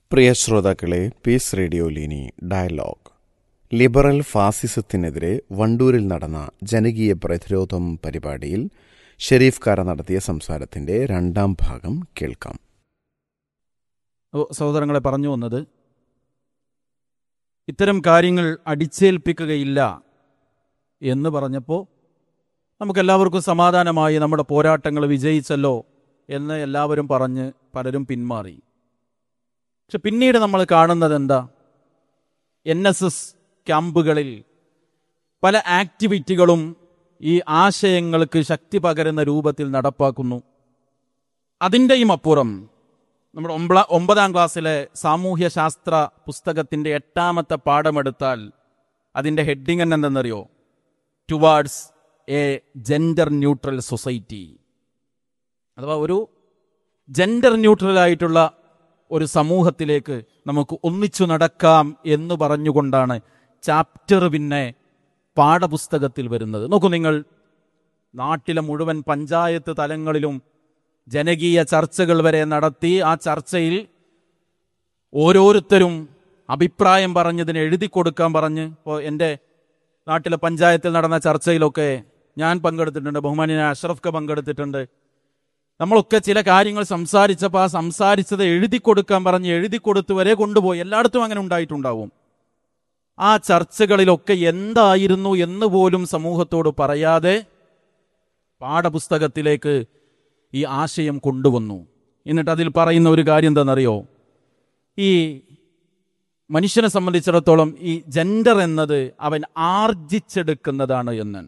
പ്രിയ ശ്രോതാക്കളെ peace radio ലിനി dialogue liberal ഫാസിസത്തിനെതിരെ വണ്ടൂരിൽ നടന്ന ജനകീയ പ്രതിരോധം പരിപാടിയിൽ ഷെരീഫ് കാര നടത്തിയ സംസാരത്തിന്റെ രണ്ടാം ഭാഗം കേൾക്കാം ഓ, സഹോദരങ്ങളെ പറഞ്ഞു വന്നത് ഇത്തരം കാര്യങ്ങൾ അടിച്ചേൽപ്പിക്കുകയില്ല എന്ന് പറഞ്ഞപ്പോൾ നമുക്കെല്ലാവർക്കും സമാധാനമായി നമ്മുടെ പോരാട്ടങ്ങൾ വിജയിച്ചല്ലോ എന്ന് എല്ലാവരും പറഞ്ഞ് പലരും പിന്മാറി പക്ഷെ പിന്നീട് നമ്മൾ കാണുന്നത് എന്താ എൻ എസ് എസ് ക്യാമ്പുകളിൽ പല ആക്ടിവിറ്റികളും ഈ ആശയങ്ങൾക്ക് ശക്തി പകരുന്ന രൂപത്തിൽ നടപ്പാക്കുന്നു അതിൻ്റെയും അപ്പുറം നമ്മുടെ ഒമ്പള ഒമ്പതാം ക്ലാസ്സിലെ സാമൂഹ്യ ശാസ്ത്ര പുസ്തകത്തിന്റെ എട്ടാമത്തെ പാഠമെടുത്താൽ അതിന്റെ ഹെഡിങ് തന്നെ എന്തെന്നറിയോ towards a gender neutral society അഥവാ ഒരു ജെൻഡർ ന്യൂട്രൽ ആയിട്ടുള്ള ഒരു സമൂഹത്തിലേക്ക് നമുക്ക് ഒന്നിച്ചു നടക്കാം എന്ന് പറഞ്ഞുകൊണ്ടാണ് ചാപ്റ്റർ പിന്നെ പാഠപുസ്തകത്തിൽ വരുന്നത് നോക്കൂ നിങ്ങൾ നാട്ടിലെ മുഴുവൻ പഞ്ചായത്ത് തലങ്ങളിലും ജനകീയ ചർച്ചകൾ വരെ നടത്തി ആ ചർച്ചയിൽ ഓരോരുത്തരും അഭിപ്രായം പറഞ്ഞതിന് എഴുതി കൊടുക്കാൻ പറഞ്ഞ് ഇപ്പോൾ എൻ്റെ നാട്ടിലെ പഞ്ചായത്തിൽ നടന്ന ചർച്ചയിലൊക്കെ ഞാൻ പങ്കെടുത്തിട്ടുണ്ട് ബഹുമാനിയായ അഷ്റഫ്ക പങ്കെടുത്തിട്ടുണ്ട് നമ്മളൊക്കെ ചില കാര്യങ്ങൾ സംസാരിച്ചപ്പോൾ ആ സംസാരിച്ചത് എഴുതി കൊടുക്കാൻ പറഞ്ഞ് എഴുതി കൊടുത്ത് വരെ കൊണ്ടുപോയി എല്ലായിടത്തും അങ്ങനെ ഉണ്ടായിട്ടുണ്ടാവും ആ ചർച്ചകളിലൊക്കെ എന്തായിരുന്നു എന്ന് പോലും സമൂഹത്തോട് പറയാതെ പാഠപുസ്തകത്തിലേക്ക് ഈ ആശയം കൊണ്ടുവന്നു എന്നിട്ട് അതിൽ പറയുന്ന ഒരു കാര്യം എന്താണെന്നറിയോ ഈ മനുഷ്യനെ സംബന്ധിച്ചിടത്തോളം ഈ ജെൻഡർ എന്നത് അവൻ ആർജിച്ചെടുക്കുന്നതാണ് എന്ന്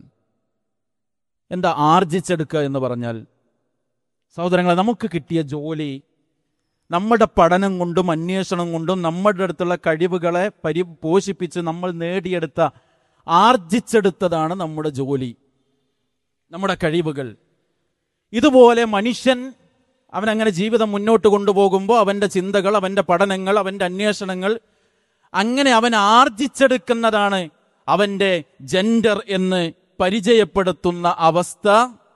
എന്താ ആർജിച്ചെടുക്കുക എന്ന് പറഞ്ഞാൽ സഹോദരങ്ങളെ നമുക്ക് കിട്ടിയ ജോലി നമ്മുടെ പഠനം കൊണ്ടും അന്വേഷണം കൊണ്ടും നമ്മുടെ അടുത്തുള്ള കഴിവുകളെ പരി പോഷിപ്പിച്ച് നമ്മൾ നേടിയെടുത്ത ആർജിച്ചെടുത്തതാണ് നമ്മുടെ ജോലി നമ്മുടെ കഴിവുകൾ ഇതുപോലെ മനുഷ്യൻ അവൻ അങ്ങനെ ജീവിതം മുന്നോട്ട് കൊണ്ടുപോകുമ്പോൾ അവൻ്റെ ചിന്തകൾ അവൻ്റെ പഠനങ്ങൾ അവൻ്റെ അന്വേഷണങ്ങൾ അങ്ങനെ അവൻ ആർജിച്ചെടുക്കുന്നതാണ് അവൻ്റെ ജെൻഡർ എന്ന് പരിചയപ്പെടുത്തുന്ന അവസ്ഥ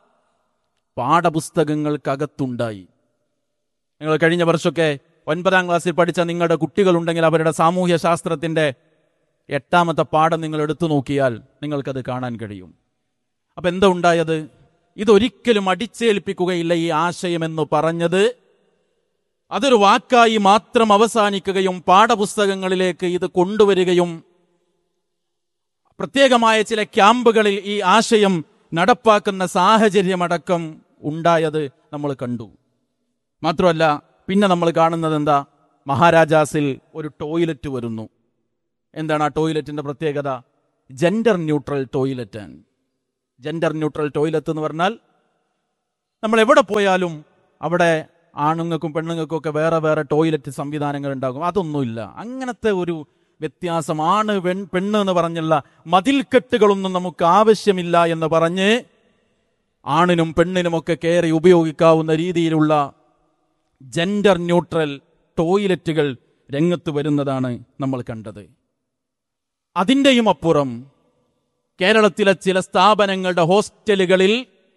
പാഠപുസ്തകങ്ങൾക്കകത്തുണ്ടായി നിങ്ങൾ കഴിഞ്ഞ വർഷമൊക്കെ ഒൻപതാം ക്ലാസ്സിൽ പഠിച്ച നിങ്ങളുടെ കുട്ടികളുണ്ടെങ്കിൽ അവരുടെ സാമൂഹ്യ ശാസ്ത്രത്തിന്റെ എട്ടാമത്തെ പാഠം നിങ്ങൾ എടുത്തു നോക്കിയാൽ നിങ്ങൾക്കത് കാണാൻ കഴിയും അപ്പൊ എന്താ ഉണ്ടായത് ഇതൊരിക്കലും അടിച്ചേൽപ്പിക്കുകയില്ല ഈ ആശയമെന്ന് പറഞ്ഞത് അതൊരു വാക്കായി മാത്രം അവസാനിക്കുകയും പാഠപുസ്തകങ്ങളിലേക്ക് ഇത് കൊണ്ടുവരികയും പ്രത്യേകമായ ചില ക്യാമ്പുകളിൽ ഈ ആശയം നടപ്പാക്കുന്ന സാഹചര്യമടക്കം ഉണ്ടായത് നമ്മൾ കണ്ടു മാത്രമല്ല പിന്നെ നമ്മൾ കാണുന്നത് എന്താ മഹാരാജാസിൽ ഒരു ടോയ്ലറ്റ് വരുന്നു എന്താണ് ആ ടോയ്ലറ്റിന്റെ പ്രത്യേകത gender neutral toilet gender neutral toilet എന്ന് പറഞ്ഞാൽ നമ്മൾ എവിടെ പോയാലും അവിടെ ആണുങ്ങൾക്കും പെണ്ണുങ്ങൾക്കും ഒക്കെ വേറെ വേറെ ടോയ്ലറ്റ് സംവിധാനങ്ങൾ ഉണ്ടാകും അതൊന്നുമില്ല അങ്ങനത്തെ ഒരു വ്യത്യാസം ആണ് പെൺ പെണ്ണ് എന്ന് പറഞ്ഞുള്ള മതിൽക്കെട്ടുകളൊന്നും നമുക്ക് ആവശ്യമില്ല എന്ന് പറഞ്ഞ് ആണിനും പെണ്ണിനുമൊക്കെ കയറി ഉപയോഗിക്കാവുന്ന രീതിയിലുള്ള ജെൻഡർ ന്യൂട്രൽ ടോയ്ലറ്റുകൾ രംഗത്ത് വരുന്നതാണ് നമ്മൾ കണ്ടത് അതിൻ്റെയും അപ്പുറം കേരളത്തിലെ ചില സ്ഥാപനങ്ങളുടെ ഹോസ്റ്റലുകളിൽ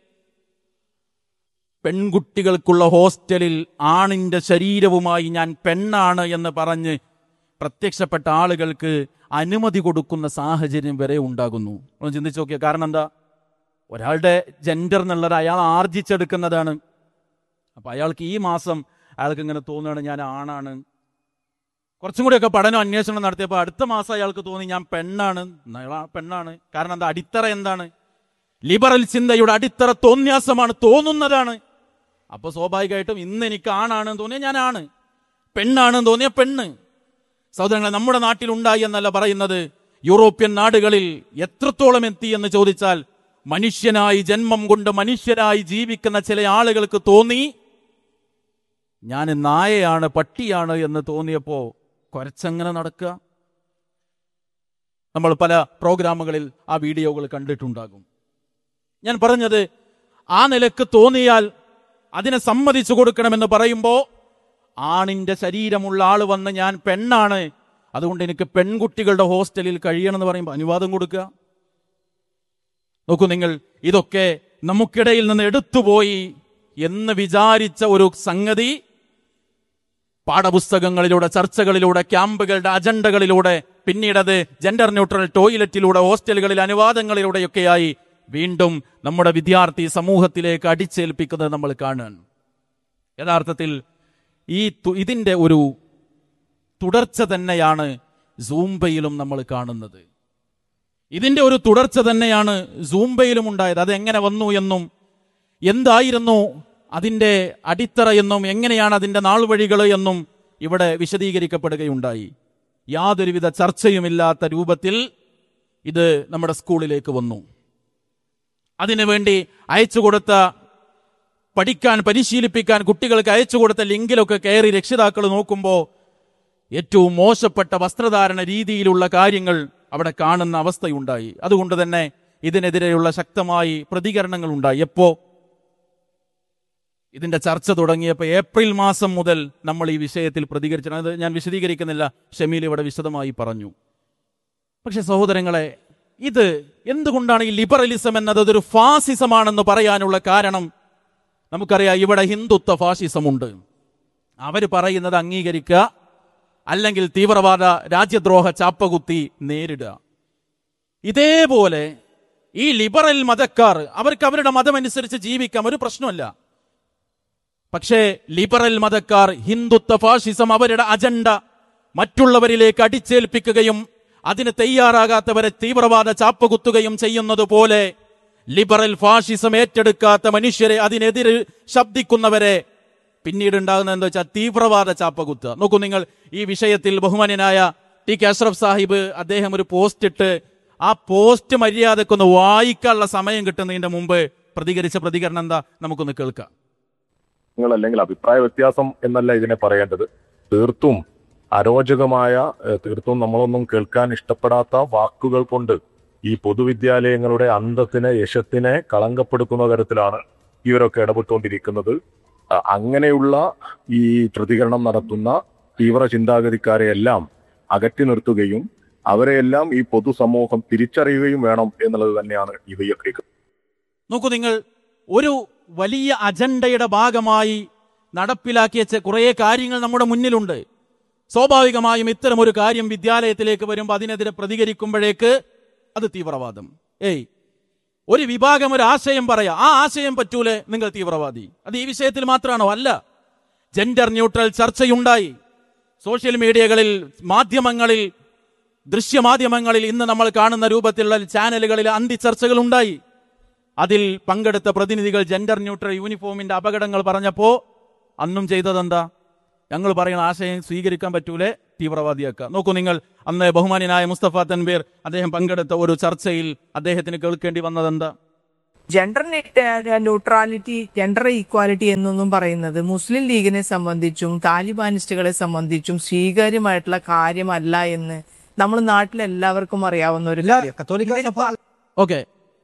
പെൺകുട്ടികൾക്കുള്ള ഹോസ്റ്റലിൽ ആണിന്റെ ശരീരവുമായി ഞാൻ പെണ്ണാണ് എന്ന് പറഞ്ഞ് പ്രത്യക്ഷപ്പെട്ട ആളുകൾക്ക് അനുമതി കൊടുക്കുന്ന സാഹചര്യം വരെ ഉണ്ടാകുന്നു ഒന്ന് ചിന്തിച്ചു നോക്കിയ കാരണം എന്താ ഒരാളുടെ ജെൻഡർ എന്നുള്ളത് അയാൾ ആർജിച്ചെടുക്കുന്നതാണ് അപ്പൊ അയാൾക്ക് ഈ മാസം അയാൾക്ക് ഇങ്ങനെ തോന്നുകയാണ് ഞാൻ ആണാണ് കുറച്ചും കൂടിയൊക്കെ പഠനം അന്വേഷണം നടത്തിയപ്പോൾ അടുത്ത മാസം അയാൾക്ക് തോന്നി ഞാൻ പെണ്ണാണ് അയാൾ പെണ്ണാണ് കാരണം എന്താ അടിത്തറ എന്താണ് ലിബറൽ ചിന്തയുടെ അടിത്തറ തോന്യാസമാണ് തോന്നുന്നതാണ് അപ്പൊ സ്വാഭാവികമായിട്ടും ഇന്ന് എനിക്ക് ആണാണെന്ന് തോന്നിയ ഞാൻ ആണ് പെണ്ണാണെന്ന് തോന്നിയ പെണ്ണ് സഹോദരങ്ങളെ നമ്മുടെ നാട്ടിൽ ഉണ്ടായി എന്നല്ല പറയുന്നത് യൂറോപ്യൻ നാടുകളിൽ എത്രത്തോളം എത്തി എന്ന് ചോദിച്ചാൽ മനുഷ്യനായി ജന്മം കൊണ്ട് മനുഷ്യരായി ജീവിക്കുന്ന ചില ആളുകൾക്ക് തോന്നി ഞാൻ നായയാണ് പട്ടിയാണ് എന്ന് തോന്നിയപ്പോ കുറച്ചങ്ങനെ നടക്കുക നമ്മൾ പല പ്രോഗ്രാമുകളിൽ ആ വീഡിയോകൾ കണ്ടിട്ടുണ്ടാകും ഞാൻ പറഞ്ഞത് ആ നിലക്ക് തോന്നിയാൽ അതിനെ സമ്മതിച്ചു കൊടുക്കണമെന്ന് പറയുമ്പോൾ ആണിന്റെ ശരീരമുള്ള ആള് വന്ന് ഞാൻ പെണ്ണാണ് അതുകൊണ്ട് എനിക്ക് പെൺകുട്ടികളുടെ ഹോസ്റ്റലിൽ കഴിയണം എന്ന് പറയുമ്പോൾ അനുവാദം കൊടുക്കുക നോക്കൂ നിങ്ങൾ ഇതൊക്കെ നമുക്കിടയിൽ നിന്ന് എടുത്തുപോയി എന്ന് വിചാരിച്ച ഒരു സംഗതി പാഠപുസ്തകങ്ങളിലൂടെ ചർച്ചകളിലൂടെ ക്യാമ്പുകളുടെ അജണ്ടകളിലൂടെ പിന്നീടത് ജെൻഡർ ന്യൂട്രൽ ടോയ്ലറ്റിലൂടെ ഹോസ്റ്റലുകളിൽ അനുവാദങ്ങളിലൂടെയൊക്കെയായി വീണ്ടും നമ്മുടെ വിദ്യാർത്ഥി സമൂഹത്തിലേക്ക് അടിച്ചേൽപ്പിക്കുന്നത് നമ്മൾ കാണുകയാണ് യഥാർത്ഥത്തിൽ ഈ തു- ഇതിന്റെ ഒരു തുടർച്ച തന്നെയാണ് സൂംബയിലും നമ്മൾ കാണുന്നത് ഇതിന്റെ ഒരു തുടർച്ച തന്നെയാണ് സൂംബയിലും ഉണ്ടായത് അത് എങ്ങനെ വന്നു എന്നും എന്തായിരുന്നു അതിന്റെ അടിത്തറ എന്നും എങ്ങനെയാണ് അതിന്റെ നാൾവഴികൾ എന്നും ഇവിടെ വിശദീകരിക്കപ്പെടുകയുണ്ടായി യാതൊരുവിധ ചർച്ചയുമില്ലാത്ത രൂപത്തിൽ ഇത് നമ്മുടെ സ്കൂളിലേക്ക് വന്നു അതിനുവേണ്ടി അയച്ചു കൊടുത്ത പഠിക്കാൻ പരിശീലിപ്പിക്കാൻ കുട്ടികൾക്ക് അയച്ചു കൊടുത്ത ലിങ്കിലൊക്കെ കയറി രക്ഷിതാക്കൾ നോക്കുമ്പോൾ ഏറ്റവും മോശപ്പെട്ട വസ്ത്രധാരണ രീതിയിലുള്ള കാര്യങ്ങൾ അവിടെ കാണുന്ന അവസ്ഥയുണ്ടായി അതുകൊണ്ട് തന്നെ ഇതിനെതിരെയുള്ള ശക്തമായി പ്രതികരണങ്ങൾ ഉണ്ടായി എപ്പോ ഇതിന്റെ ചർച്ച തുടങ്ങിയപ്പോൾ ഏപ്രിൽ മാസം മുതൽ നമ്മൾ ഈ വിഷയത്തിൽ പ്രതികരിച്ചു അത് ഞാൻ വിശദീകരിക്കുന്നില്ല ഷമീൽ ഇവിടെ വിശദമായി പറഞ്ഞു പക്ഷെ സഹോദരങ്ങളെ ഇത് എന്തുകൊണ്ടാണ് ഈ ലിബറലിസം എന്നത് അതൊരു ഫാസിസമാണെന്ന് പറയാനുള്ള കാരണം നമുക്കറിയാം ഇവിടെ ഹിന്ദുത്വ ഫാഷിസമുണ്ട് അവർ പറയുന്നത് അംഗീകരിക്കുക അല്ലെങ്കിൽ തീവ്രവാദ രാജ്യദ്രോഹ ചാപ്പകുത്തി നേരിടുക ഇതേപോലെ ഈ ലിബറൽ മതക്കാർ അവർക്ക് അവരുടെ മതമനുസരിച്ച് ജീവിക്കാം ഒരു പ്രശ്നമല്ല പക്ഷേ ലിബറൽ മതക്കാർ ഹിന്ദുത്വ ഫാഷിസം അവരുടെ അജണ്ട മറ്റുള്ളവരിലേക്ക് അടിച്ചേൽപ്പിക്കുകയും അതിന് തയ്യാറാകാത്തവരെ തീവ്രവാദ ചാപ്പകുത്തുകയും ചെയ്യുന്നത് പോലെ ലിബറൽ ഫാഷിസം ഏറ്റെടുക്കാത്ത മനുഷ്യരെ അതിനെതിരെ ശബ്ദിക്കുന്നവരെ പിന്നീട് ഉണ്ടാകുന്നത് എന്താ വെച്ചാൽ തീവ്രവാദ ചാപ്പകുത്തുക നോക്കൂ നിങ്ങൾ ഈ വിഷയത്തിൽ ബഹുമാന്യനായ ടി കെ അഷ്റഫ് സാഹിബ് അദ്ദേഹം ഒരു പോസ്റ്റ് ഇട്ട് ആ പോസ്റ്റ് മര്യാദക്കൊന്ന് വായിക്കാനുള്ള സമയം കിട്ടുന്നതിന്റെ മുമ്പ് പ്രതികരിച്ച പ്രതികരണം എന്താ നമുക്കൊന്ന് കേൾക്കാം നിങ്ങൾ അല്ലെങ്കിൽ അഭിപ്രായ വ്യത്യാസം എന്നല്ല ഇതിനെ പറയേണ്ടത് തീർത്തും അരോചകമായ ഏഹ്, തീർത്തും നമ്മളൊന്നും കേൾക്കാൻ ഇഷ്ടപ്പെടാത്ത വാക്കുകൾ കൊണ്ട് ഈ പൊതുവിദ്യാലയങ്ങളുടെ അന്തസ്സിനെ യശത്തിനെ കളങ്കപ്പെടുത്തുന്ന തരത്തിലാണ് ഇവരൊക്കെ ഇടപെട്ടുകൊണ്ടിരിക്കുന്നത് അ- അങ്ങനെയുള്ള ഈ പ്രതികരണം നടത്തുന്ന തീവ്ര ചിന്താഗതിക്കാരെ എല്ലാം അകറ്റി നിർത്തുകയും അവരെയെല്ലാം ഈ പൊതുസമൂഹം തിരിച്ചറിയുകയും വേണം എന്നുള്ളത് തന്നെയാണ് ഇവയൊക്കെ നോക്കൂ നിങ്ങൾ ഒരു വലിയ അജണ്ടയുടെ ഭാഗമായി നടപ്പിലാക്കിയ ചെ- കുറേ കാര്യങ്ങൾ നമ്മുടെ മുന്നിലുണ്ട് സ്വാഭാവികമായും ഇത്തരം ഒരു കാര്യം വിദ്യാലയത്തിലേക്ക് വരുമ്പോൾ അതിനെതിരെ പ്രതികരിക്കുമ്പോഴേക്ക് അത് തീവ്രവാദം ഏയ് ഒരു വിഭാഗം ഒരു ആശയം പറയാ ആ ആശയം പറ്റൂലേ നിങ്ങൾ തീവ്രവാദി അത് ഈ വിഷയത്തിൽ മാത്രമാണോ അല്ല ജെൻഡർ ന്യൂട്രൽ ചർച്ചയുണ്ടായി സോഷ്യൽ മീഡിയകളിൽ മാധ്യമങ്ങളിൽ ദൃശ്യമാധ്യമങ്ങളിൽ ഇന്ന് നമ്മൾ കാണുന്ന രൂപത്തിലുള്ള ചാനലുകളിൽ അന്തിച്ചർച്ചകൾ ഉണ്ടായി അതിൽ പങ്കെടുത്ത പ്രതിനിധികൾ ജെൻഡർ ന്യൂട്രൽ യൂണിഫോമിന്റെ അപകടങ്ങൾ പറഞ്ഞപ്പോ അന്നും ചെയ്തതെന്താ ഞങ്ങൾ പറയുന്ന ആശയം സ്വീകരിക്കാൻ പറ്റൂലേ തീവ്രവാദിയാക്കുക നോക്കൂ നിങ്ങൾ അന്ന് ബഹുമാന്യനായ മുസ്തഫ തൻവീർ അദ്ദേഹം പങ്കെടുത്ത ഒരു ചർച്ചയിൽ അദ്ദേഹത്തിന് കേൾക്കേണ്ടി വന്നതെന്താ ജെൻഡർ ന്യൂട്രാലിറ്റി ജെൻഡർ ഈക്വാലിറ്റി എന്നൊന്നും പറയുന്നത് മുസ്ലിം ലീഗിനെ സംബന്ധിച്ചും താലിബാനിസ്റ്റുകളെ സംബന്ധിച്ചും സ്വീകാര്യമായിട്ടുള്ള കാര്യമല്ല എന്ന് നമ്മൾ നാട്ടിലെല്ലാവർക്കും അറിയാവുന്ന ഒരു കാര്യം കത്തോലിക്ക സഭ ഓക്കെ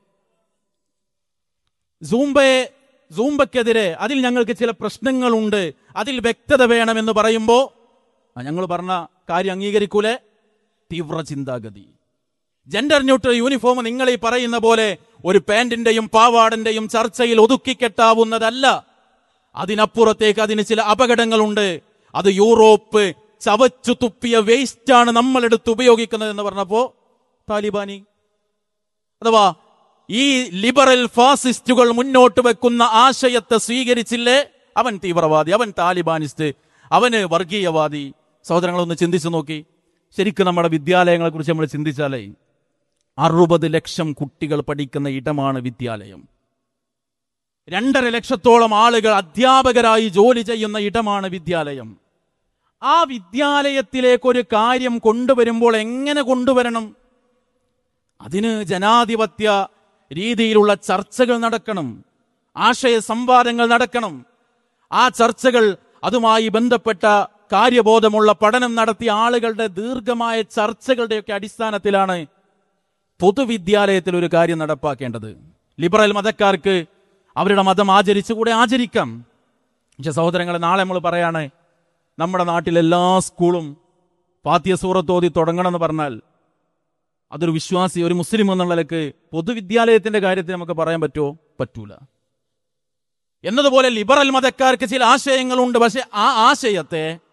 സൂംബയെ സൂംബക്കെതിരെ അതിൽ ഞങ്ങൾക്ക് ചില പ്രശ്നങ്ങളുണ്ട് അതിൽ വ്യക്തത വേണമെന്ന് പറയുമ്പോ ഞങ്ങൾ പറഞ്ഞ കാര്യം അംഗീകരിക്കൂലേ തീവ്ര ചിന്താഗതി ജെൻഡർ ന്യൂട്രൽ യൂണിഫോം നിങ്ങൾ ഈ പറയുന്ന പോലെ ഒരു പാന്റിന്റെയും പാവാടിന്റെയും ചർച്ചയിൽ ഒതുക്കിക്കെട്ടാവുന്നതല്ല അതിനപ്പുറത്തേക്ക് അതിന് ചില അപകടങ്ങളുണ്ട് അത് യൂറോപ്പ് ചവച്ചു തുപ്പിയ വേസ്റ്റാണ് നമ്മൾ എടുത്ത് ഉപയോഗിക്കുന്നത് എന്ന് പറഞ്ഞപ്പോ താലിബാനി അഥവാ ഈ ലിബറൽ ഫാസിസ്റ്റുകൾ മുന്നോട്ട് വെക്കുന്ന ആശയത്തെ സ്വീകരിച്ചില്ലേ അവൻ തീവ്രവാദി അവൻ താലിബാനിസ്റ്റ് അവന് വർഗീയവാദി സഹോദരങ്ങളൊന്ന് ചിന്തിച്ചു നോക്കി ശരിക്കും നമ്മുടെ വിദ്യാലയങ്ങളെ കുറിച്ച് നമ്മൾ ചിന്തിച്ചാലേ അറുപത് ലക്ഷം കുട്ടികൾ പഠിക്കുന്ന ഇടമാണ് വിദ്യാലയം രണ്ടര ലക്ഷത്തോളം ആളുകൾ അധ്യാപകരായി ജോലി ചെയ്യുന്ന ഇടമാണ് വിദ്യാലയം ആ വിദ്യാലയത്തിലേക്ക് ഒരു കാര്യം കൊണ്ടുവരുമ്പോൾ എങ്ങനെ കൊണ്ടുവരണം അതിന് ജനാധിപത്യ രീതിയിലുള്ള ചർച്ചകൾ നടക്കണം ആശയ സംവാദങ്ങൾ നടക്കണം ആ ചർച്ചകൾ അതുമായി ബന്ധപ്പെട്ട കാര്യബോധമുള്ള പഠനം നടത്തിയ ആളുകളുടെ ദീർഘമായ ചർച്ചകളുടെയൊക്കെ അടിസ്ഥാനത്തിലാണ് പൊതുവിദ്യാലയത്തിൽ ഒരു കാര്യം നടപ്പാക്കേണ്ടത് ലിബറൽ മതക്കാർക്ക് അവരുടെ മതം ആചരിച്ചുകൂടെ ആചരിക്കാം പക്ഷെ സഹോദരങ്ങളെ നാളെ നമ്മൾ പറയാണ് നമ്മുടെ നാട്ടിൽ എല്ലാ സ്കൂളും ഫാത്തിയ സൂറത്തോതി തുടങ്ങണമെന്ന് പറഞ്ഞാൽ അതൊരു വിശ്വാസി ഒരു മുസ്ലിം എന്നുള്ള നിലക്ക് പൊതുവിദ്യാലയത്തിന്റെ കാര്യത്തിൽ നമുക്ക് പറയാൻ പറ്റുമോ പറ്റൂല എന്നതുപോലെ ലിബറൽ മതക്കാർക്ക് ചില ആശയങ്ങളുണ്ട് പക്ഷെ ആ ആശയത്തെ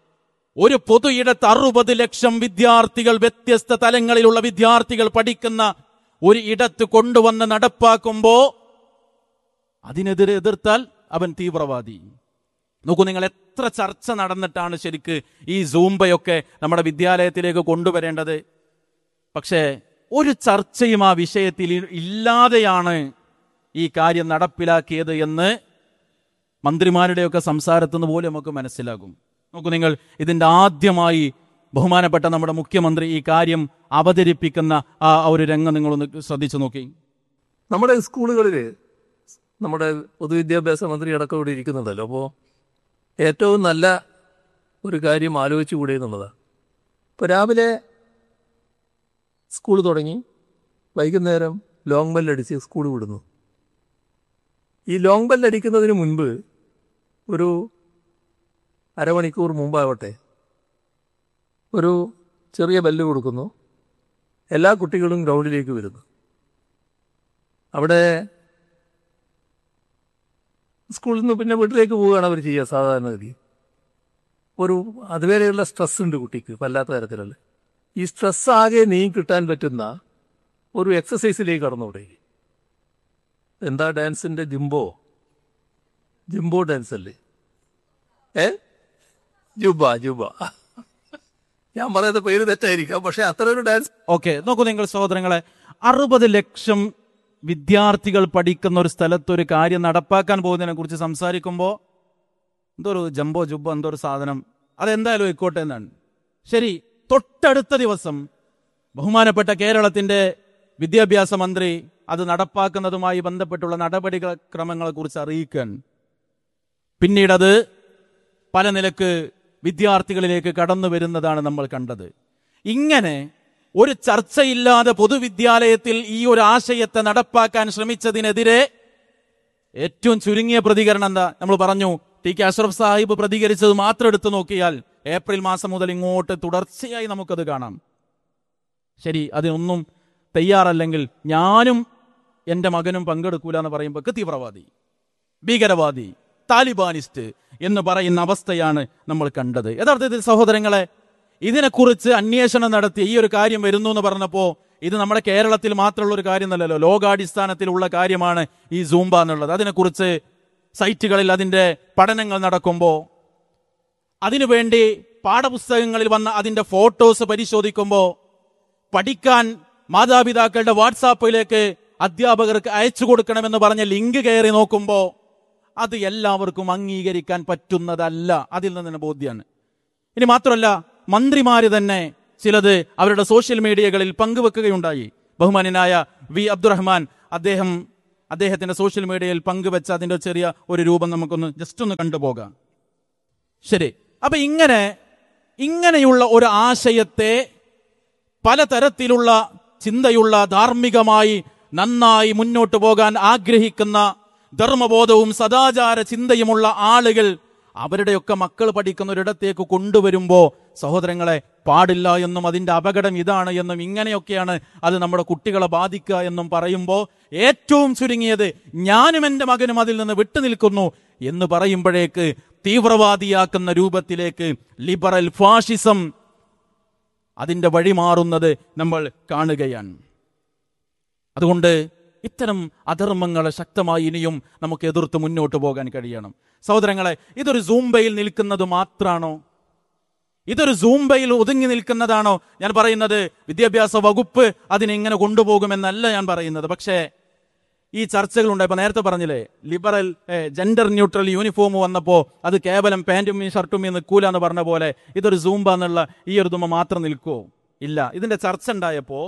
ഒരു പൊതു ഇടത്ത് അറുപത് ലക്ഷം വിദ്യാർത്ഥികൾ വ്യത്യസ്ത തലങ്ങളിലുള്ള വിദ്യാർത്ഥികൾ പഠിക്കുന്ന ഒരു ഇടത്ത് കൊണ്ടുവന്ന് നടപ്പാക്കുമ്പോ അതിനെതിരെ എതിർത്താൽ അവൻ തീവ്രവാദി നോക്കൂ നിങ്ങൾ എത്ര ചർച്ച നടന്നിട്ടാണ് ശരിക്ക് ഈ സൂംബയൊക്കെ നമ്മുടെ വിദ്യാലയത്തിലേക്ക് കൊണ്ടുവരേണ്ടത് പക്ഷേ ഒരു ചർച്ചയും ആ വിഷയത്തിൽ ഇല്ലാതെയാണ് ഈ കാര്യം നടപ്പിലാക്കിയത് എന്ന് മന്ത്രിമാരുടെയൊക്കെ സംസാരത്തു നിന്ന് പോലും നമുക്ക് മനസ്സിലാകും നോക്കൂ നിങ്ങൾ ഇതിന്റെ ആദ്യമായി ബഹുമാനപ്പെട്ട നമ്മുടെ മുഖ്യമന്ത്രി ഈ കാര്യം അവതരിപ്പിക്കുന്ന ആ ഒരു രംഗം നിങ്ങളൊന്ന് ശ്രദ്ധിച്ചു നോക്കി നമ്മുടെ സ്കൂളുകളിൽ നമ്മുടെ പൊതുവിദ്യാഭ്യാസ മന്ത്രി അടക്കം ഇവിടെ ഇരിക്കുന്നുണ്ടല്ലോ അപ്പോൾ ഏറ്റവും നല്ല ഒരു കാര്യം ആലോചിച്ചുകൂടെ എന്നുള്ളതാണ് ഇപ്പോൾ രാവിലെ സ്കൂൾ തുടങ്ങി വൈകുന്നേരം ലോങ് ബെല്ലടിച്ച് സ്കൂൾ വിടുന്നു ഈ ലോങ് ബെല്ലടിക്കുന്നതിന് മുൻപ് ഒരു അരമണിക്കൂർ മുമ്പാവട്ടെ ഒരു ചെറിയ ബെല്ല് കൊടുക്കുന്നു എല്ലാ കുട്ടികളും ഗ്രൗണ്ടിലേക്ക് വരുന്നു അവിടെ സ്കൂളിൽ നിന്ന് പിന്നെ വീട്ടിലേക്ക് പോവുകയാണ് അവർ ചെയ്യുക സാധാരണഗതി ഒരു അതുവരെയുള്ള സ്ട്രെസ് ഉണ്ട് കുട്ടിക്ക് വല്ലാത്ത തരത്തിലുള്ള ഈ സ്ട്രെസ് ആകെ നീങ്ങി കിട്ടാൻ പറ്റുന്ന ഒരു എക്സസൈസിലേക്ക് കടന്നുകൂടെ എന്താ ഡാൻസിന്റെ ജിംബോ ജിംബോ ഡാൻസ് അല്ലേ ഏ ജുബ ജുബ ഞാൻ പറയുന്ന പേര് തെറ്റായിരിക്കാം പക്ഷെ അത്ര ഒരു ഡാൻസ് ഓക്കെ നോക്കൂ നിങ്ങൾ സഹോദരങ്ങളെ അറുപത് ലക്ഷം വിദ്യാർത്ഥികൾ പഠിക്കുന്ന ഒരു സ്ഥലത്ത് ഒരു കാര്യം നടപ്പാക്കാൻ പോകുന്നതിനെ കുറിച്ച് സംസാരിക്കുമ്പോൾ എന്തോ ഒരു ജംബോ ജുബോ എന്തോ ഒരു സാധനം അതെന്തായാലും ആയിക്കോട്ടെ എന്നാണ് ശരി തൊട്ടടുത്ത ദിവസം ബഹുമാനപ്പെട്ട കേരളത്തിന്റെ വിദ്യാഭ്യാസ മന്ത്രി അത് നടപ്പാക്കുന്നതുമായി ബന്ധപ്പെട്ടുള്ള നടപടികൾ ക്രമങ്ങളെ കുറിച്ച് അറിയിക്കാൻ പിന്നീട് അത് പല നിലക്ക് വിദ്യാർത്ഥികളിലേക്ക് കടന്നു വരുന്നതാണ് നമ്മൾ കണ്ടത് ഇങ്ങനെ ഒരു ചർച്ചയില്ലാതെ പൊതുവിദ്യാലയത്തിൽ ഈ ഒരു ആശയത്തെ നടപ്പാക്കാൻ ശ്രമിച്ചതിനെതിരെ ഏറ്റവും ചുരുങ്ങിയ പ്രതികരണം എന്താ നമ്മൾ പറഞ്ഞു ടി കെ അഷ്റഫ് സാഹിബ് പ്രതികരിച്ചത് മാത്രം എടുത്തു നോക്കിയാൽ ഏപ്രിൽ മാസം മുതൽ ഇങ്ങോട്ട് തുടർച്ചയായി നമുക്കത് കാണാം ശരി അതിനൊന്നും തയ്യാറല്ലെങ്കിൽ ഞാനും എൻ്റെ മകനും പങ്കെടുക്കൂല എന്ന് പറയുമ്പോൾ തീവ്രവാദി ഭീകരവാദി താലിബാനിസ്റ്റ് എന്ന് പറയുന്ന അവസ്ഥയാണ് നമ്മൾ കണ്ടത് യഥാർത്ഥത്തിൽ സഹോദരങ്ങളെ ഇതിനെക്കുറിച്ച് അന്വേഷണം നടത്തി ഈ ഒരു കാര്യം വരുന്നു എന്ന് പറഞ്ഞപ്പോൾ ഇത് നമ്മുടെ കേരളത്തിൽ മാത്രമുള്ള ഒരു കാര്യമല്ലല്ലോ ലോകാടിസ്ഥാനത്തിലുള്ള കാര്യമാണ് ഈ സൂംബ എന്നുള്ളത് അതിനെക്കുറിച്ച് സൈറ്റുകളിൽ അതിന്റെ പഠനങ്ങൾ നടക്കുമ്പോൾ അതിനുവേണ്ടി പാഠപുസ്തകങ്ങളിൽ വന്ന അതിന്റെ ഫോട്ടോസ് പരിശോധിക്കുമ്പോൾ പഠിക്കാൻ മാതാപിതാക്കളുടെ വാട്സാപ്പിലേക്ക് അധ്യാപകർക്ക് അയച്ചു കൊടുക്കണമെന്ന് പറഞ്ഞ ലിങ്ക് കയറി നോക്കുമ്പോൾ അത് എല്ലാവർക്കും അംഗീകരിക്കാൻ പറ്റുന്നതല്ല അതിൽ നിന്ന് തന്നെ ബോധ്യമാണ് ഇനി മാത്രമല്ല മന്ത്രിമാര് തന്നെ ചിലത് അവരുടെ സോഷ്യൽ മീഡിയകളിൽ പങ്കുവെക്കുകയുണ്ടായി ബഹുമാനായ വി അബ്ദുറഹ്മാൻ അദ്ദേഹം അദ്ദേഹത്തിന്റെ സോഷ്യൽ മീഡിയയിൽ പങ്കുവെച്ച അതിന്റെ ചെറിയ ഒരു രൂപം നമുക്കൊന്ന് ജസ്റ്റ് ഒന്ന് കണ്ടുപോകാം ശരി അപ്പൊ ഇങ്ങനെ ഇങ്ങനെയുള്ള ഒരു ആശയത്തെ പലതരത്തിലുള്ള ചിന്തയുള്ള ധാർമ്മികമായി നന്നായി മുന്നോട്ട് പോകാൻ ആഗ്രഹിക്കുന്ന ധർമ്മബോധവും സദാചാര ചിന്തയുമുള്ള ആളുകൾ അവരുടെയൊക്കെ മക്കൾ പഠിക്കുന്ന ഒരിടത്തേക്ക് കൊണ്ടുവരുമ്പോൾ സഹോദരങ്ങളെ പാടില്ല എന്നും അതിന്റെ അപകടം ഇതാണ് എന്നും ഇങ്ങനെയൊക്കെയാണ് അത് നമ്മുടെ കുട്ടികളെ ബാധിക്കുക എന്നും പറയുമ്പോൾ ഏറ്റവും ചുരുങ്ങിയത് ഞാനും എൻ്റെ മകനും അതിൽ നിന്ന് വിട്ടുനിൽക്കുന്നു എന്ന് പറയുമ്പോഴേക്ക് തീവ്രവാദിയാക്കുന്ന രൂപത്തിലേക്ക് ലിബറൽ ഫാഷിസം അതിന്റെ വഴിമാറുന്നത് നമ്മൾ കാണുകയാണ് അതുകൊണ്ട് ഇത്തരം അധർമ്മങ്ങളെ ശക്തമായി ഇനിയും നമുക്ക് എതിർത്ത് മുന്നോട്ട് പോകാൻ കഴിയണം സഹോദരങ്ങളെ ഇതൊരു സൂംബയിൽ നിൽക്കുന്നത് മാത്രാണോ ഇതൊരു സൂംബയിൽ ഒതുങ്ങി നിൽക്കുന്നതാണോ ഞാൻ പറയുന്നത് വിദ്യാഭ്യാസ വകുപ്പ് അതിനെങ്ങനെ കൊണ്ടുപോകുമെന്നല്ല ഞാൻ പറയുന്നത് പക്ഷേ ഈ ചർച്ചകളുണ്ട് ഇപ്പൊ നേരത്തെ പറഞ്ഞില്ലേ ലിബറൽ ജെൻഡർ ന്യൂട്രൽ യൂണിഫോം വന്നപ്പോ അത് കേവലം പാന്റും ഷർട്ടും നിൽക്കൂല എന്ന് പറഞ്ഞ പോലെ ഇതൊരു സൂംബ എന്നുള്ള ഈ ഒരു തുമ്മ മാത്രം നിൽക്കുമോ ഇല്ല ഇതിന്റെ ചർച്ച ഉണ്ടായപ്പോ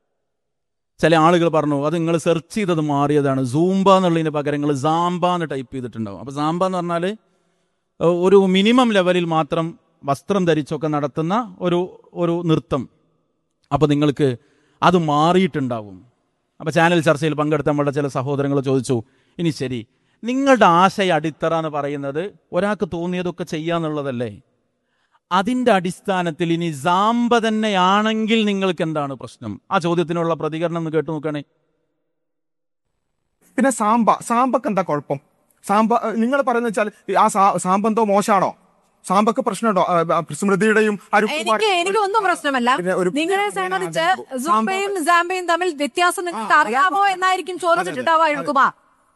ചില ആളുകൾ പറഞ്ഞു അത് നിങ്ങൾ സെർച്ച് ചെയ്തത് മാറിയതാണ് സൂംബ എന്നുള്ളതിന് പകരം നിങ്ങൾ സാമ്പ എന്ന് ടൈപ്പ് ചെയ്തിട്ടുണ്ടാവും അപ്പൊ സാമ്പ എന്ന് പറഞ്ഞാൽ ഒരു മിനിമം ലെവലിൽ മാത്രം വസ്ത്രം ധരിച്ചൊക്കെ നടത്തുന്ന ഒരു ഒരു നൃത്തം അപ്പൊ നിങ്ങൾക്ക് അത് മാറിയിട്ടുണ്ടാവും അപ്പൊ ചാനൽ ചർച്ചയിൽ പങ്കെടുത്ത നമ്മുടെ ചില സഹോദരങ്ങൾ ചോദിച്ചു ഇനി ശരി നിങ്ങളുടെ ആശയ അടിത്തറ എന്ന് പറയുന്നത് ഒരാൾക്ക് തോന്നിയതൊക്കെ ചെയ്യാന്നുള്ളതല്ലേ അതിന്റെ അടിസ്ഥാനത്തിൽ ഇനി സാമ്പ തന്നെയാണെങ്കിൽ നിങ്ങൾക്ക് എന്താണ് പ്രശ്നം ആ ചോദ്യത്തിനുള്ള പ്രതികരണം ഒന്ന് കേട്ടു നോക്കണേ പിന്നെ സാമ്പ സാമ്പക്ക് എന്താ കുഴപ്പം സാമ്പ നിങ്ങൾ പറയുന്നത് വെച്ചാൽ ആ സാ- സാമ്പ എന്തോ മോശമാണോ സാമ്പക്ക് പ്രശ്നമുണ്ടോ ആ, ആ, സ്മൃതിയുടെയും അരുൺകുമാർ എനിക്ക് എനിക്ക് ഒന്നും പ്രശ്നമല്ല പിന്നെ ഒരു- നിങ്ങളെ സംബന്ധിച്ച് സാമ്പ- സുംബയും സാമ്പയും തമ്മിൽ വ്യത്യാസം നിങ്ങൾക്ക് അറിയാമോ എന്നായിരിക്കും ചോദിച്ചിട്ടുണ്ടാവുക അരുൺകുമാർ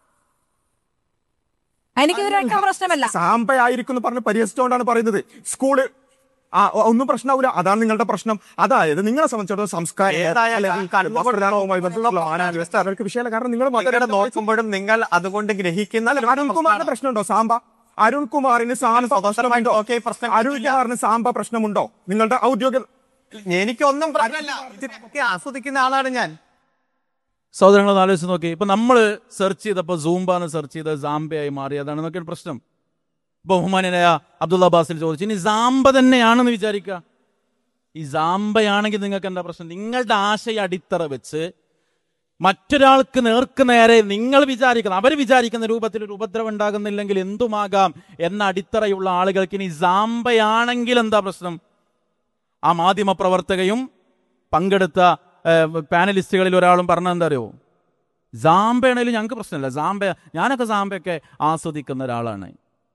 എനിക്കിതൊരൊക്കെ പ്രശ്നമല്ല സാമ്പയായിരിക്കും എന്ന് പറഞ്ഞ് പരിഹസിച്ചുകൊണ്ടാണ് പറയുന്നത് സ്കൂള് ആ ഒ- ഒന്നും പ്രശ്നമാവില്ല അതാണ് നിങ്ങളുടെ പ്രശ്നം അതായത് നിങ്ങളെ സംബന്ധിച്ചിടത്തോളം സംസ്കാരം അല്ലെങ്കിൽ വസ്ത്രധാരണവുമായി ബന്ധപ്പെട്ടുള്ള മാനാവ്യവസ്ഥ അവർക്ക് വിഷയമല്ല കാരണം നിങ്ങൾ നിങ്ങളുടെ നോക്കുമ്പോഴും നിങ്ങൾ അതുകൊണ്ട് ഗ്രഹിക്കുന്ന അരുൺകുമാറിന് പ്രശ്നമുണ്ടോ സാമ്പ അരുൺകുമാറിന് സാമ്പ പ്രശ്നമുണ്ടോ ഓക്കേ, പ്രശ്നം അരുൺകുമാറിന് സാമ്പ പ്രശ്നമുണ്ടോ നിങ്ങളുടെ ഔദ്യോഗിക എനിക്കൊന്നും പ്രശ്നമല്ല ഇതൊക്കെ ആസ്വദിക്കുന്ന ആളാണ് ഞാൻ സഹോദരങ്ങൾ ആലോചിച്ച് നോക്കി ഇപ്പൊ നമ്മൾ സെർച്ച് ചെയ്തപ്പോൾ സൂംബാന്ന് സെർച്ച് ചെയ്ത് സാംബയായി മാറി അതാണ് എന്നൊക്കെയാണ് പ്രശ്നം ബഹുമാനായ അബ്ദുള്ള ബാസിൽ ചോദിച്ചു ഇനി സാംബ തന്നെയാണെന്ന് വിചാരിക്കുക ഈ സാംബയാണെങ്കിൽ നിങ്ങൾക്ക് എന്താ പ്രശ്നം നിങ്ങളുടെ ആശയ അടിത്തറ വെച്ച് മറ്റൊരാൾക്ക് നേർക്ക് നേരെ നിങ്ങൾ വിചാരിക്കുന്ന അവർ വിചാരിക്കുന്ന രൂപത്തിൽ ഒരു ഉപദ്രവം ഉണ്ടാകുന്നില്ലെങ്കിൽ എന്തുമാകാം എന്ന അടിത്തറയുള്ള ആളുകൾക്ക് ഇനി സാംബയാണെങ്കിൽ എന്താ പ്രശ്നം ആ മാധ്യമ പ്രവർത്തകയും പങ്കെടുത്ത ഏഹ്, പാനലിസ്റ്റുകളിൽ ഒരാളും പറഞ്ഞത് എന്താ അറിയോ സാമ്പയാണെങ്കിലും ഞങ്ങൾക്ക് പ്രശ്നമില്ല സാമ്പ ഞാനൊക്കെ സാമ്പയൊക്കെ ആസ്വദിക്കുന്ന ഒരാളാണ്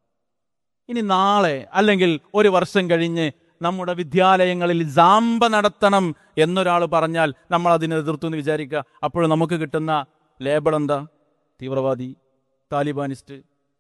ഇനി നാളെ അല്ലെങ്കിൽ ഒരു വർഷം കഴിഞ്ഞ് നമ്മുടെ വിദ്യാലയങ്ങളിൽ സാമ്പ നടത്തണം എന്നൊരാൾ പറഞ്ഞാൽ നമ്മൾ അതിനെ എതിർത്തു എന്ന് വിചാരിക്കുക അപ്പോൾ നമുക്ക് കിട്ടുന്ന ലേബൽ എന്താ തീവ്രവാദി താലിബാനിസ്റ്റ്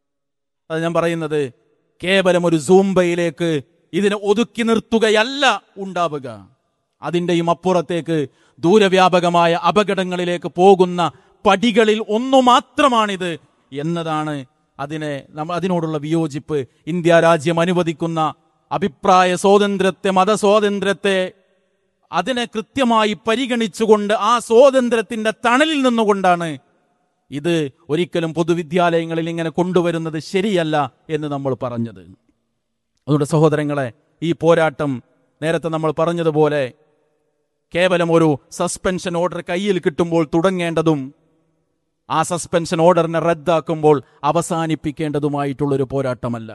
അത് ഞാൻ പറയുന്നത് കേവലം ഒരു സൂംബയിലേക്ക് ഇതിനെ ഒതുക്കി നിർത്തുകയല്ല ഉണ്ടാവുക അതിൻ്റെയും അപ്പുറത്തേക്ക് ദൂരവ്യാപകമായ അപകടങ്ങളിലേക്ക് പോകുന്ന പടികളിൽ ഒന്നു മാത്രമാണിത് എന്നതാണ് അതിനെ നമ്മ അതിനോടുള്ള വിയോജിപ്പ് ഇന്ത്യ രാജ്യം അനുവദിക്കുന്ന അഭിപ്രായ സ്വാതന്ത്ര്യത്തെ മതസ്വാതന്ത്ര്യത്തെ അതിനെ കൃത്യമായി പരിഗണിച്ചുകൊണ്ട് ആ സ്വാതന്ത്ര്യത്തിന്റെ തണലിൽ നിന്നുകൊണ്ടാണ് ഇത് ഒരിക്കലും പൊതുവിദ്യാലയങ്ങളിൽ ഇങ്ങനെ കൊണ്ടുവരുന്നത് ശരിയല്ല എന്ന് നമ്മൾ പറഞ്ഞത് അതുകൊണ്ട് സഹോദരങ്ങളെ ഈ പോരാട്ടം നേരത്തെ നമ്മൾ പറഞ്ഞതുപോലെ കേവലം ഒരു സസ്പെൻഷൻ ഓർഡർ കയ്യിൽ കിട്ടുമ്പോൾ തുടങ്ങേണ്ടതും ആ സസ്പെൻഷൻ ഓർഡറിനെ റദ്ദാക്കുമ്പോൾ അവസാനിപ്പിക്കേണ്ടതുമായിട്ടുള്ളൊരു പോരാട്ടമല്ല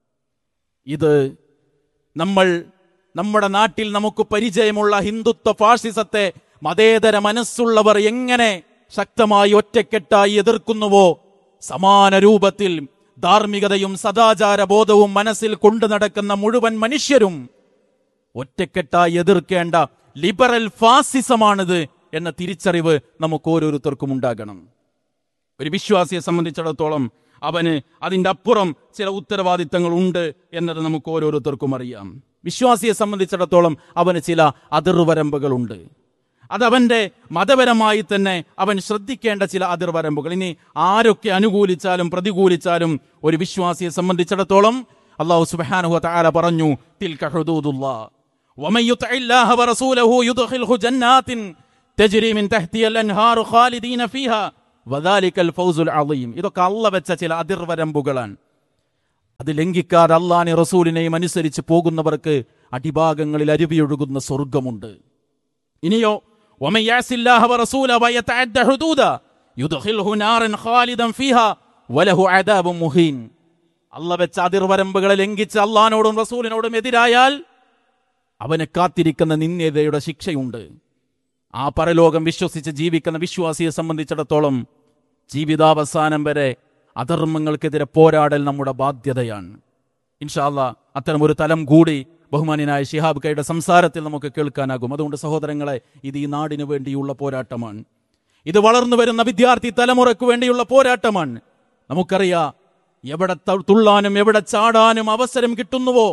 ഇത് നമ്മൾ നമ്മുടെ നാട്ടിൽ നമുക്ക് പരിചയമുള്ള ഹിന്ദുത്വ ഫാഷിസത്തെ മതേതര മനസ്സുള്ളവർ എങ്ങനെ ശക്തമായി ഒറ്റക്കെട്ടായി എതിർക്കുന്നുവോ സമാന രൂപത്തിൽ ധാർമ്മികതയും സദാചാര ബോധവും മനസ്സിൽ കൊണ്ടു നടക്കുന്ന മുഴുവൻ മനുഷ്യരും ഒറ്റക്കെട്ടായി എതിർക്കേണ്ട ലിബറൽ ഫാസിസമാണിത് എന്ന തിരിച്ചറിവ് നമുക്ക് ഓരോരുത്തർക്കും ഉണ്ടാകണം ഒരു വിശ്വാസിയെ സംബന്ധിച്ചിടത്തോളം അവന് അതിൻ്റെ അപ്പുറം ചില ഉത്തരവാദിത്തങ്ങൾ ഉണ്ട് എന്നത് നമുക്ക് ഓരോരുത്തർക്കും അറിയാം വിശ്വാസിയെ സംബന്ധിച്ചിടത്തോളം അവന് ചില അതിർവരമ്പുകളുണ്ട് അതവന്റെ മതപരമായി തന്നെ അവൻ ശ്രദ്ധിക്കേണ്ട ചില അതിർവരമ്പുകൾ ഇനി ആരൊക്കെ അനുകൂലിച്ചാലും പ്രതികൂലിച്ചാലും ഒരു വിശ്വാസിയെ സംബന്ധിച്ചിടത്തോളം അള്ളാഹു സുബ്ഹാനഹു തആല പറഞ്ഞു തിൽക ഹുദൂദുല്ലാഹ് ومن يطع الله ورسوله يدخله جنات تجري من تحتها الانهار خالدين فيها وذلك الفوز العظيم ഇതൊക്കെ അല്ല വെച്ച ചില അതിർവരമ്പുകളാണ് അത് ലംഘിക്കാതെ അള്ളാനെ റസൂലിനെയും അനുസരിച്ച് പോകുന്നവർക്ക് അടിഭാഗങ്ങളിൽ അരുവിയൊഴുകുന്ന സ്വർഗമുണ്ട് ഇനിയോ ومن يعص الله ورسوله ويتعد حدوده يدخله نارا خالدا فيها وله عذاب مهين അല്ല വെച്ച അതിർവരമ്പുകളെ ലംഘിച്ച് അള്ളഹാനോടും റസൂലിനോടും എതിരായാൽ അവന് കാത്തിരിക്കുന്ന നിന്ദ്യതയുടെ ശിക്ഷയുണ്ട് ആ പരലോകം വിശ്വസിച്ച് ജീവിക്കുന്ന വിശ്വാസിയെ സംബന്ധിച്ചിടത്തോളം ജീവിതാവസാനം വരെ അധർമ്മങ്ങൾക്കെതിരെ പോരാടൽ നമ്മുടെ ബാധ്യതയാണ് ഇൻഷാല്ല അത്തരം ഒരു തലം കൂടി ബഹുമാനായ ഷിഹാബ് കൈയുടെ സംസാരത്തിൽ നമുക്ക് കേൾക്കാനാകും അതുകൊണ്ട് സഹോദരങ്ങളെ ഇത് ഈ നാടിനു വേണ്ടിയുള്ള പോരാട്ടമാണ് ഇത് വളർന്നു വരുന്ന വിദ്യാർത്ഥി തലമുറയ്ക്ക് വേണ്ടിയുള്ള പോരാട്ടമാണ് നമുക്കറിയാം എവിടെ ത- തുള്ളാനും എവിടെ ചാടാനും അവസരം കിട്ടുന്നുവോ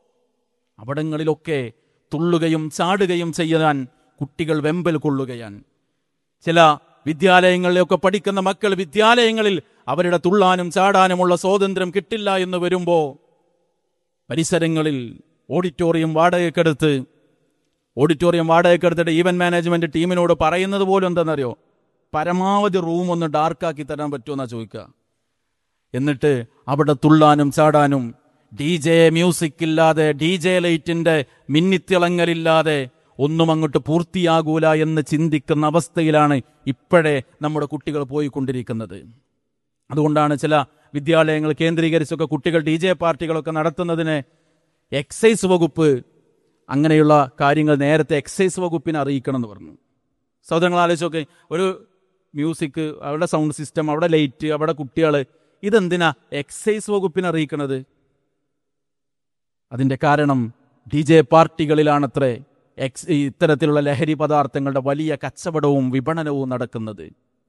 അവിടങ്ങളിലൊക്കെ തുള്ളുകയും ചാടുകയും ചെയ്യാൻ കുട്ടികൾ വെമ്പൽ കൊള്ളുകയാണ് ചില വിദ്യാലയങ്ങളിലൊക്കെ പഠിക്കുന്ന മക്കൾ വിദ്യാലയങ്ങളിൽ അവരുടെ തുള്ളാനും ചാടാനുമുള്ള സ്വാതന്ത്ര്യം കിട്ടില്ല എന്ന് വരുമ്പോൾ പരിസരങ്ങളിൽ ഓഡിറ്റോറിയം വാടകയ്ക്കെടുത്ത് ഓഡിറ്റോറിയം വാടകയ്ക്കെടുത്തിട്ട് ഈവന്റ് മാനേജ്മെന്റ് ടീമിനോട് പറയുന്നത് പോലും എന്താണെന്നറിയോ പരമാവധി റൂം ഒന്ന് ഡാർക്കാക്കി തരാൻ പറ്റുമെന്നാ ചോദിക്കുക എന്നിട്ട് അവിടെ തുള്ളാനും ചാടാനും ഡി ജെ മ്യൂസിക് ഇല്ലാതെ ഡി ജെ ലൈറ്റിന്റെ മിന്നിത്തിളങ്ങലില്ലാതെ ഒന്നും അങ്ങോട്ട് പൂർത്തിയാകൂല എന്ന് ചിന്തിക്കുന്ന അവസ്ഥയിലാണ് ഇപ്പോഴേ നമ്മുടെ കുട്ടികൾ പോയിക്കൊണ്ടിരിക്കുന്നത് അതുകൊണ്ടാണ് ചില വിദ്യാലയങ്ങൾ കേന്ദ്രീകരിച്ചൊക്കെ കുട്ടികൾ ഡി ജെ പാർട്ടികളൊക്കെ നടത്തുന്നതിന് എക്സൈസ് വകുപ്പ് അങ്ങനെയുള്ള കാര്യങ്ങൾ നേരത്തെ എക്സൈസ് വകുപ്പിനെ അറിയിക്കണം എന്ന് പറഞ്ഞു സഹോദരങ്ങൾ ആലോചിച്ചൊക്കെ ഒരു മ്യൂസിക് അവിടെ സൗണ്ട് സിസ്റ്റം അവിടെ ലൈറ്റ് അവിടെ കുട്ടികൾ ഇതെന്തിനാ എക്സൈസ് വകുപ്പിനെ അറിയിക്കണത് അതിന്റെ കാരണം ഡി ജെ പാർട്ടികളിലാണത്രേ എക്സ് ഈ ഇത്തരത്തിലുള്ള ലഹരി പദാർത്ഥങ്ങളുടെ വലിയ കച്ചവടവും വിപണനവും നടക്കുന്നത്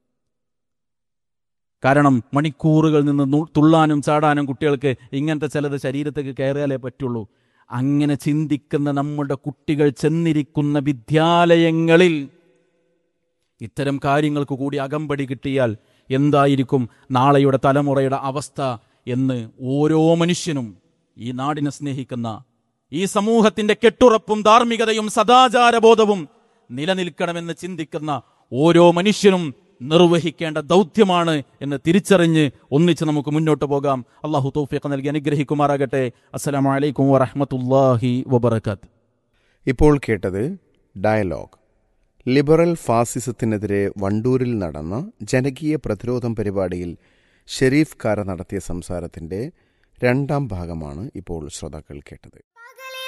കാരണം മണിക്കൂറുകൾ നിന്ന് നു- തുള്ളാനും ചാടാനും കുട്ടികൾക്ക് ഇങ്ങനത്തെ ചിലത് ശരീരത്തേക്ക് കയറിയാലേ പറ്റുള്ളൂ അങ്ങനെ ചിന്തിക്കുന്ന നമ്മുടെ കുട്ടികൾ ചെന്നിരിക്കുന്ന വിദ്യാലയങ്ങളിൽ ഇത്തരം കാര്യങ്ങൾക്ക് കൂടി അകമ്പടി കിട്ടിയാൽ എന്തായിരിക്കും നാളെയുടെ തലമുറയുടെ അവസ്ഥ എന്ന് ഓരോ മനുഷ്യനും ഈ നാടിനെ സ്നേഹിക്കുന്ന ഈ സമൂഹത്തിന്റെ കെട്ടുറപ്പും ധാർമ്മികതയും സദാചാരബോധവും നിലനിൽക്കണമെന്ന് ചിന്തിക്കുന്ന ഓരോ മനുഷ്യനും നിർവഹിക്കേണ്ട ദൗത്യമാണ് എന്ന് തിരിച്ചറിഞ്ഞ് ഒന്നിച്ച് നമുക്ക് മുന്നോട്ട് പോകാം അള്ളാഹു തൗഫീഖ് നൽകി അനുഗ്രഹിക്കുമാറാകട്ടെ അസ്സലാമലൈക്കും വറഹമത്തല്ലാഹി വബർക്കാത്ത് ഇപ്പോൾ കേട്ടത് ഡയലോഗ് ലിബറൽ ഫാസിസത്തിനെതിരെ വണ്ടൂരിൽ നടന്ന ജനകീയ പ്രതിരോധം പരിപാടിയിൽ ഷെരീഫ് കാര നടത്തിയ സംസാരത്തിന്റെ രണ്ടാം ഭാഗമാണ് ഇപ്പോൾ ശ്രോതാക്കൾ കേട്ടത്